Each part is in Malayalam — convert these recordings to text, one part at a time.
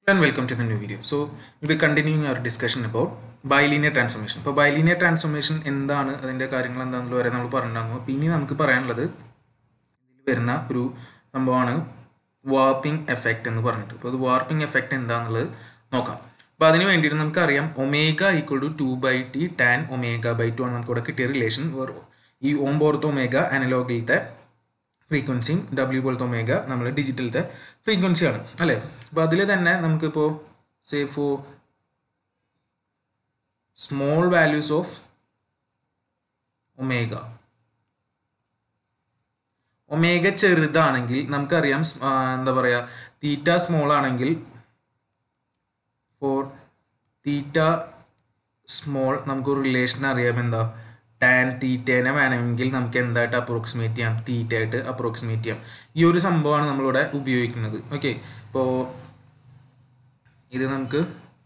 and welcome to the new video. So we'll be continuing our discussion about bilinear transformation ഇപ്പോൾ ബൈലീനിയർ ട്രാൻസ്ഫോർമേഷൻ എന്താണ് അതിൻ്റെ കാര്യങ്ങൾ എന്താണെന്ന് വരെ നമ്മൾ പറഞ്ഞിട്ടുണ്ടാകും അപ്പോൾ ഇനി നമുക്ക് പറയാനുള്ളത് ഇതിൽ വരുന്ന ഒരു സംഭവമാണ് വാർപ്പിംഗ് എഫക്റ്റ് എന്ന് പറഞ്ഞിട്ട് അപ്പോൾ അത് വാർപ്പിംഗ് എഫക്റ്റ് എന്താണെന്നുള്ളത് നോക്കാം അപ്പോൾ അതിന് വേണ്ടിയിട്ട് നമുക്കറിയാം omega equal to two by T tan omega by two ആണ് നമുക്ക് ഇവിടെ കിട്ടിയ റിലേഷൻ ഈ ഓം പോലത്തെ ഒമേഗ അനലോഗിലത്തെ ഫ്രീക്വൻസിയും ഡബ്ല്യു പോലത്തെ ഒമേഗ നമ്മൾ ഡിജിറ്റലത്തെ ഫ്രീക്വൻസിയാണ് അല്ലേ അപ്പോൾ അതിൽ തന്നെ നമുക്കിപ്പോൾ say for small values of omega omega ചെറുതാണെങ്കിൽ നമുക്കറിയാം സ്- ആ, എന്താ പറയുക തീറ്റ സ്മോൾ ആണെങ്കിൽ ഫോർ തീറ്റ സ്മോൾ നമുക്ക് റിലേഷൻ അറിയാം എന്താ ടാൻ തീറ്റേനെ വേണമെങ്കിൽ നമുക്ക് എന്തായിട്ട് അപ്രോക്സിമേറ്റ് ചെയ്യാം തീറ്റ ആയിട്ട് അപ്രോക്സിമേറ്റ് ചെയ്യാം ഈ ഒരു സംഭവമാണ് നമ്മളിവിടെ ഉപയോഗിക്കുന്നത് ഓക്കെ ഇപ്പോൾ ഇത് നമുക്ക്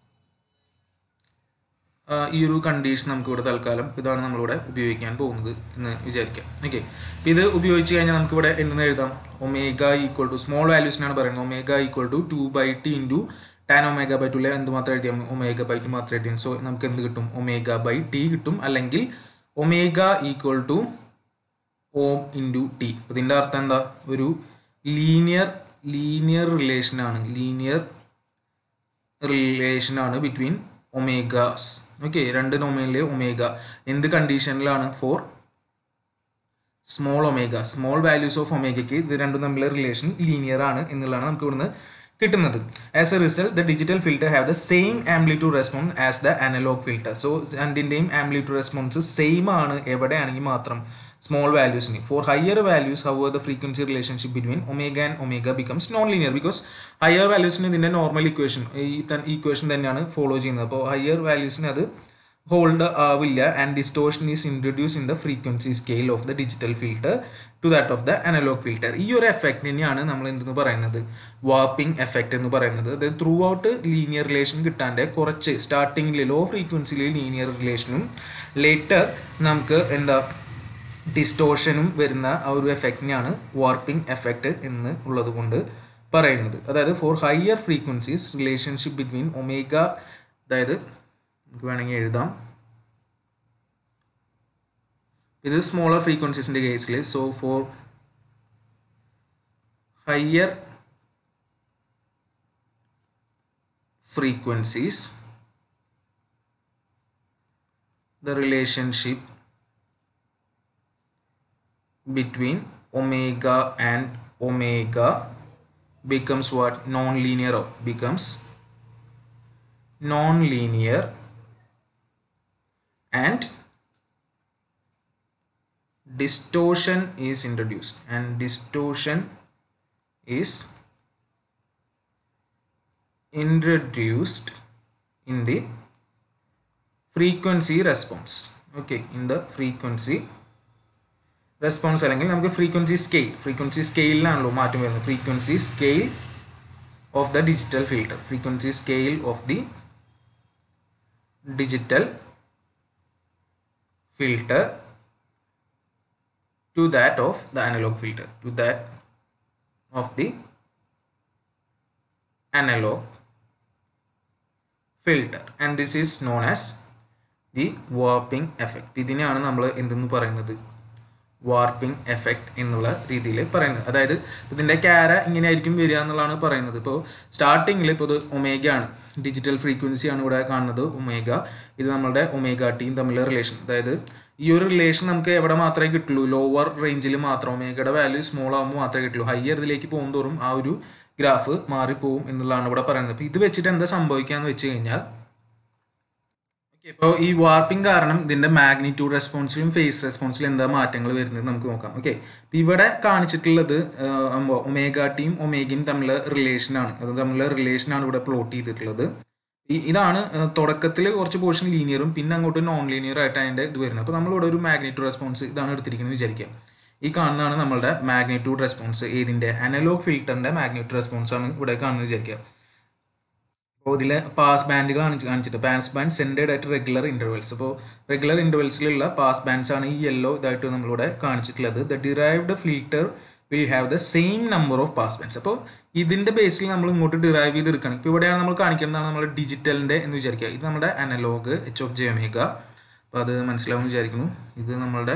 ആ, ഈ ഒരു കണ്ടീഷൻ നമുക്ക് ഇവിടെ തൽക്കാലം ഇതാണ് നമ്മളിവിടെ ഉപയോഗിക്കാൻ പോകുന്നത് എന്ന് വിചാരിക്കാം ഓക്കെ ഇത് ഉപയോഗിച്ച് കഴിഞ്ഞാൽ നമുക്ക് ഇവിടെ എന്തെന്ന് എഴുതാം ഒമേഗ ഈക്വൽ ടു സ്മോൾ വാല്യൂസിനാണ് പറയുന്നത് omega equal to two by T into tan omega by ടുലെ എന്ത് മാത്രം എഴുതിയാൽ ഒമേഗ ബൈ ടു മാത്രം എഴുതിയാൽ സോ നമുക്ക് എന്ത് കിട്ടും ഒമേഗ ബൈ ടി കിട്ടും അല്ലെങ്കിൽ ഒമേഗ ഈക്വൽ ടു ഓം ഇൻറ്റു ടി ഇതിൻ്റെ അർത്ഥം എന്താ ഒരു ലീനിയർ ലീനിയർ റിലേഷനാണ് ലീനിയർ റിലേഷനാണ് ബിറ്റ്വീൻ ഒമേഗാസ് ഓക്കെ രണ്ട് ഡൊമൈനിലെ ഒമേഗ എന്ത് കണ്ടീഷനിലാണ് for small omega small values of ഒമേഗയ്ക്ക് ഇത് രണ്ടും തമ്മിലുള്ള റിലേഷൻ ലീനിയർ ആണ് എന്നുള്ളതാണ് നമുക്ക് ഇവിടുന്ന് കിട്ടുന്നത് as a result the digital filter have the same amplitude response as the analog filter so രണ്ടിൻ്റെയും ആംപ്ലിറ്റ്യൂഡ് റെസ്പോൺസ് സെയിം ആണ് എവിടെയാണെങ്കിൽ മാത്രം സ്മോൾ വാല്യൂസിന് for higher values how the frequency relationship between omega and omega becomes non linear because higher വാല്യൂസിന് ഇതിൻ്റെ നോർമൽ ഇക്വേഷൻ ഈ ഇക്വേഷൻ തന്നെയാണ് ഫോളോ ചെയ്യുന്നത് അപ്പോൾ ഹയർ വാല്യൂസിന് അത് ഹോൾഡ് ആവില്ല and distortion is introduce in the frequency scale of the digital filter to that of the analog filter ഈ ഒരു എഫക്റ്റിനെയാണ് നമ്മൾ എന്തെന്ന് പറയുന്നത് വാർപ്പിംഗ് എഫക്റ്റ് എന്ന് പറയുന്നത് അതായത് ത്രൂ ഔട്ട് ലീനിയർ റിലേഷൻ കിട്ടാൻ്റെ കുറച്ച് സ്റ്റാർട്ടിങ്ങിൽ ലോ ഫ്രീക്വൻസിയിൽ ലീനിയർ റിലേഷനും ലേറ്റർ നമുക്ക് എന്താ ഡിസ്റ്റോഷനും വരുന്ന ആ ഒരു എഫക്റ്റിനെയാണ് വാർപ്പിംഗ് എഫക്റ്റ് എന്ന് ഉള്ളത് കൊണ്ട് പറയുന്നത് അതായത് for higher frequencies relationship between omega അതായത് നമുക്ക് വേണമെങ്കിൽ എഴുതാം ഇത് സ്മോളർ ഫ്രീക്വൻസീസിൻ്റെ കേസിൽ so for higher frequencies the relationship between omega and omega becomes what non-linear or becomes non-linear and distortion is introduced and distortion is introduced in the frequency response okay in the frequency response അല്ലെങ്കിൽ നമുക്ക് ഫ്രീക്വൻസി സ്കെയിൽ ഫ്രീക്വൻസി സ്കെയിലിനാണല്ലോ മാറ്റം വരുന്നത് frequency scale of the digital filter frequency scale of the digital filter to that of the analog filter to that of the analog filter and this is known as the warping effect ഇതിനെയാണ് നമ്മൾ എന്തെന്ന് പറയുന്നത് വാർപ്പിംഗ് എഫക്റ്റ് എന്നുള്ള രീതിയിൽ പറയുന്നത് അതായത് ഇതിൻ്റെ ക്യാര ഇങ്ങനെ ആയിരിക്കും വരിക എന്നുള്ളതാണ് പറയുന്നത് ഇപ്പോൾ സ്റ്റാർട്ടിങ്ങിൽ ഇപ്പോൾ ഇത് ഒമേഗ ആണ് ഡിജിറ്റൽ ഫ്രീക്വൻസി ആണ് ഇവിടെ കാണുന്നത് ഒമേഗ ഇത് നമ്മളുടെ ഒമേഗ ടീം തമ്മിലുള്ള റിലേഷൻ അതായത് ഈ ഒരു റിലേഷൻ നമുക്ക് എവിടെ മാത്രമേ കിട്ടുള്ളൂ ലോവർ റേഞ്ചിൽ മാത്രം ഒമേഗയുടെ വാല്യൂ സ്മോൾ ആകുമ്പോൾ മാത്രമേ കിട്ടുള്ളൂ ഹയർ ഇതിലേക്ക് പോകുന്തോറും ആ ഒരു ഗ്രാഫ് മാറിപ്പോവും എന്നുള്ളതാണ് ഇവിടെ പറയുന്നത് അപ്പോൾ ഇത് വെച്ചിട്ട് എന്താ സംഭവിക്കാന്ന് വെച്ച് കഴിഞ്ഞാൽ ഇപ്പോൾ ഈ വാർപ്പിംഗ് കാരണം ഇതിന്റെ മാഗ്നിറ്റ്യൂഡ് റെസ്പോൺസിലും ഫേസ് റെസ്പോൺസിലും എന്താ മാറ്റങ്ങൾ വരുന്നത് നമുക്ക് നോക്കാം ഓക്കെ ഇവിടെ കാണിച്ചിട്ടുള്ളത് ഒമേഗ ടീം ഒമേഗയും തമ്മിലുള്ള റിലേഷനാണ് അത് തമ്മിലുള്ള റിലേഷനാണ് ഇവിടെ പ്ലോട്ട് ചെയ്തിട്ടുള്ളത് ഈ ഇതാണ് തുടക്കത്തിൽ കുറച്ച് പോർഷൻ ലീനിയറും പിന്നെ അങ്ങോട്ട് നോൺ ലീനിയർ ആയിട്ട് അതിൻ്റെ ഇത് വരുന്നത് അപ്പോൾ നമ്മളിവിടെ ഒരു മാഗ്നിറ്റ്യൂഡ് റെസ്പോൺസ് ഇതാണ് എടുത്തിരിക്കുന്നത് വിചാരിക്കാം ഈ കാണുന്നതാണ് നമ്മളുടെ മാഗ്നിറ്റ്യൂഡ് റെസ്പോൺസ് ഏതിൻ്റെ അനലോഗ് ഫിൽറ്ററിൻ്റെ മാഗ്നിറ്റ്യൂഡ് റെസ്പോൺസ് ആണ് ഇവിടെ കാണുന്നത് വിചാരിക്കുക അപ്പോൾ ഇതിൽ പാസ് ബാൻഡ് കാണിച്ച് കാണിച്ചിട്ട് പാസ് ബാൻഡ് സെൻറ്റേഡ് ആയിട്ട് റെഗുലർ ഇൻ്റർവെൽസ് അപ്പോൾ റെഗുലർ ഇൻ്റർവെൽസിലുള്ള പാസ് ബാൻഡ്സ് ആണ് ഈ യെല്ലോ ഇതായിട്ട് നമ്മളിവിടെ കാണിച്ചിട്ടുള്ളത് the derived filter will have the same number of pass bands അപ്പോൾ ഇതിൻ്റെ ബേസിൽ നമ്മൾ ഇങ്ങോട്ട് ഡിറൈവ് ചെയ്ത് എടുക്കുകയാണ് ഇപ്പോൾ ഇവിടെയാണ് നമ്മൾ കാണിക്കേണ്ടതാണ് നമ്മുടെ ഡിജിറ്റലിൻ്റെ എന്ന് വിചാരിക്കുക ഇത് നമ്മുടെ analog H of J omega അപ്പോൾ അത് മനസ്സിലാവും വിചാരിക്കുന്നു ഇത് നമ്മളുടെ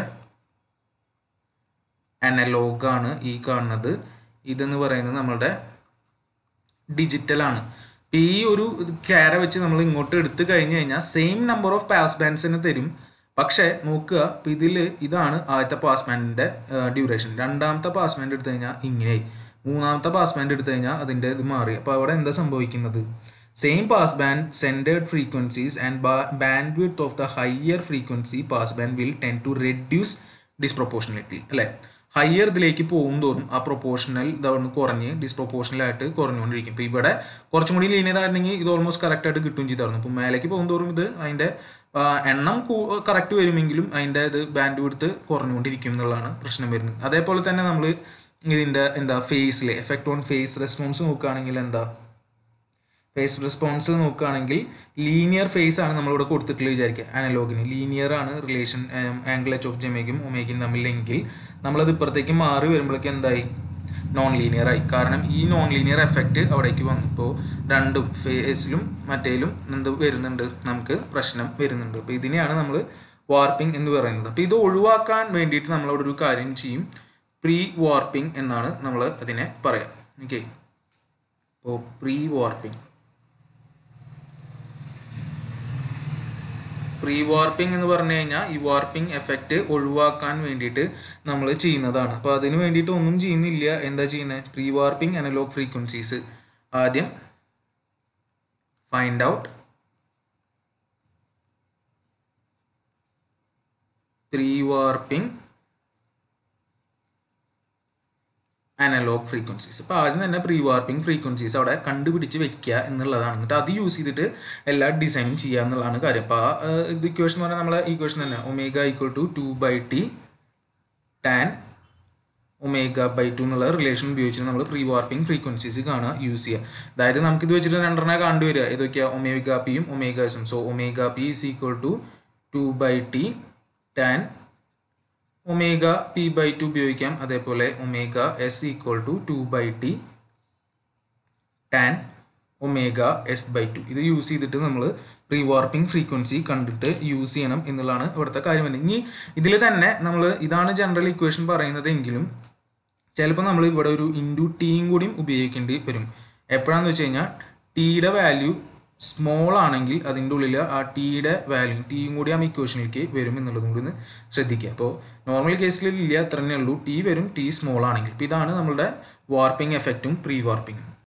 അനലോഗാണ് ഈ കാണുന്നത് ഇതെന്ന് പറയുന്നത് നമ്മളുടെ ഡിജിറ്റലാണ് ഇപ്പം ഈ ഒരു ക്യാര വെച്ച് നമ്മൾ ഇങ്ങോട്ട് എടുത്തു കഴിഞ്ഞ് കഴിഞ്ഞാൽ സെയിം നമ്പർ ഓഫ് പാസ് ബാൻഡ്സിന് തരും പക്ഷേ നോക്കുക ഇപ്പം ഇതിൽ ഇതാണ് ആദ്യത്തെ പാസ് ബാൻഡിൻ്റെ ഡ്യൂറേഷൻ രണ്ടാമത്തെ പാസ് ബാൻഡ് എടുത്തു കഴിഞ്ഞാൽ ഇങ്ങനെയായി മൂന്നാമത്തെ പാസ് ബാൻഡ് എടുത്തു കഴിഞ്ഞാൽ അതിൻ്റെ ഇത് മാറി അപ്പോൾ അവിടെ എന്താ സംഭവിക്കുന്നത് same pass band centred frequencies and bandwidth of the higher frequency pass band will tend to reduce disproportionately അല്ലേ ഹയർ ഇതിലേക്ക് പോകും തോറും ആ പ്രൊപ്പോർഷണൽ ഇതവിടുന്ന് കുറഞ്ഞ് ഡിസ്പ്രൊപ്പോർഷണൽ ആയിട്ട് കുറഞ്ഞുകൊണ്ടിരിക്കും ഇപ്പോൾ ഇവിടെ കുറച്ചും കൂടി ലീനിയർ ആയിരുന്നെങ്കിൽ ഇത് ഓൾമോസ്റ്റ് കറക്റ്റ് ആയിട്ട് കിട്ടുകയും ചെയ്തായിരുന്നു ഇപ്പോൾ മേലേക്ക് പോകും തോറും ഇത് അതിൻ്റെ എണ്ണം കറക്റ്റ് വരുമെങ്കിലും അതിൻ്റെ ഇത് ബാൻഡ് കൊടുത്ത് കുറഞ്ഞുകൊണ്ടിരിക്കും എന്നുള്ളതാണ് പ്രശ്നം വരുന്നത് അതേപോലെ തന്നെ നമ്മൾ ഇതിൻ്റെ എന്താ ഫേസിൽ എഫക്റ്റ് ഓൺ ഫേസ് റെസ്പോൺസ് നോക്കുകയാണെങ്കിൽ എന്താ ഫേസ് റെസ്പോൺസ് നോക്കുകയാണെങ്കിൽ ലീനിയർ ഫേസ് ആണ് നമ്മളിവിടെ കൊടുത്തിട്ടുള്ളത് വിചാരിക്കുക അനലോഗിന് ലീനിയർ ആണ് റിലേഷൻ ആംഗിൾ എച്ച് ഓഫ് ജെമേക്കും ഒമേഗയും തമ്മിലെങ്കിൽ നമ്മളത് ഇപ്പുറത്തേക്ക് മാറി വരുമ്പോഴേക്കും എന്തായി നോൺ ലീനിയർ ആയി കാരണം ഈ നോൺ ലീനിയർ എഫക്റ്റ് അവിടേക്ക് വന്നു ഇപ്പോൾ രണ്ടും ഫേസിലും മറ്റേലും എന്ത് വരുന്നുണ്ട് നമുക്ക് പ്രശ്നം വരുന്നുണ്ട് അപ്പോൾ ഇതിനെയാണ് നമ്മൾ വാർപ്പിംഗ് എന്ന് പറയുന്നത് അപ്പോൾ ഇത് ഒഴിവാക്കാൻ വേണ്ടിയിട്ട് നമ്മളവിടെ ഒരു കാര്യം ചെയ്യും പ്രീ വാർപ്പിംഗ് എന്നാണ് നമ്മൾ അതിനെ പറയാം ഓക്കെ അപ്പോൾ പ്രീ വാർപ്പിംഗ് പ്രീ വാർപ്പിംഗ് എന്ന് പറഞ്ഞു കഴിഞ്ഞാൽ ഈ വാർപ്പിംഗ് എഫക്റ്റ് ഒഴിവാക്കാൻ വേണ്ടിയിട്ട് നമ്മൾ ചെയ്യുന്നതാണ് അപ്പോൾ അതിന് വേണ്ടിയിട്ട് ഒന്നും ചെയ്യുന്നില്ല എന്താ ചെയ്യുന്നത് പ്രീ വാർപ്പിംഗ് അനലോഗ് ഫ്രീക്വൻസീസ് ആദ്യം find out pre warping analog frequencies അപ്പോൾ ആദ്യം തന്നെ പ്രീ വാർപ്പിംഗ് ഫ്രീക്വൻസീസ് അവിടെ കണ്ടുപിടിച്ച് വെക്കുക എന്നുള്ളതാണ് എന്നിട്ട് അത് യൂസ് ചെയ്തിട്ട് എല്ലാ ഡിസൈനും ചെയ്യുക എന്നുള്ളതാണ് കാര്യം അപ്പോൾ ആ ഇത് ഇക്വേഷൻ എന്ന് പറഞ്ഞാൽ നമ്മളെ ഇക്വേഷൻ തന്നെ omega equal to two by T tan omega by two എന്നുള്ള റിലേഷൻ ഉപയോഗിച്ചിട്ട് നമ്മൾ പ്രീ വാർപ്പിംഗ് ഫ്രീക്വൻസീസ് കാണുക യൂസ് ചെയ്യുക അതായത് നമുക്കിത് വെച്ചിട്ട് രണ്ടെണ്ണം കണ്ടുവരിക ഏതൊക്കെയാണ് ഒമേഗ പിയും ഒമേഗ എസും so omega P is equal to two by T tan omega P by two ഉപയോഗിക്കാം അതേപോലെ omega S equal to two by T tan omega S by two ഇത് യൂസ് ചെയ്തിട്ട് നമ്മൾ പ്രീ വാർപ്പിംഗ് ഫ്രീക്വൻസി കണ്ടിട്ട് യൂസ് ചെയ്യണം എന്നുള്ളതാണ് ഇവിടുത്തെ കാര്യം വരുന്നത് ഇനി ഇതിൽ തന്നെ നമ്മൾ ഇതാണ് ജനറൽ ഇക്വേഷൻ പറയുന്നത് എങ്കിലും ചിലപ്പോൾ നമ്മൾ ഇവിടെ ഒരു ഇൻറ്റു ടീയും കൂടിയും ഉപയോഗിക്കേണ്ടി വരും എപ്പോഴാണെന്ന് വെച്ച് കഴിഞ്ഞാൽ ടീയുടെ വാല്യൂ സ്മോൾ ആണെങ്കിൽ അതിൻ്റെ ഉള്ളിൽ ആ ടീയുടെ വാല്യൂ ടീയും കൂടി ആ ഇക്വേഷനിലേക്ക് വരും എന്നുള്ളതും കൂടി ഒന്ന് ശ്രദ്ധിക്കുക അപ്പോൾ നോർമൽ കേസിൽ ഇല്ല അത്ര തന്നെ ഉള്ളൂ ടി വരും ടി സ്മോൾ ആണെങ്കിൽ ഇപ്പോൾ ഇതാണ് നമ്മുടെ വാർപ്പിംഗ് എഫക്റ്റും പ്രീ വാർപ്പിംഗും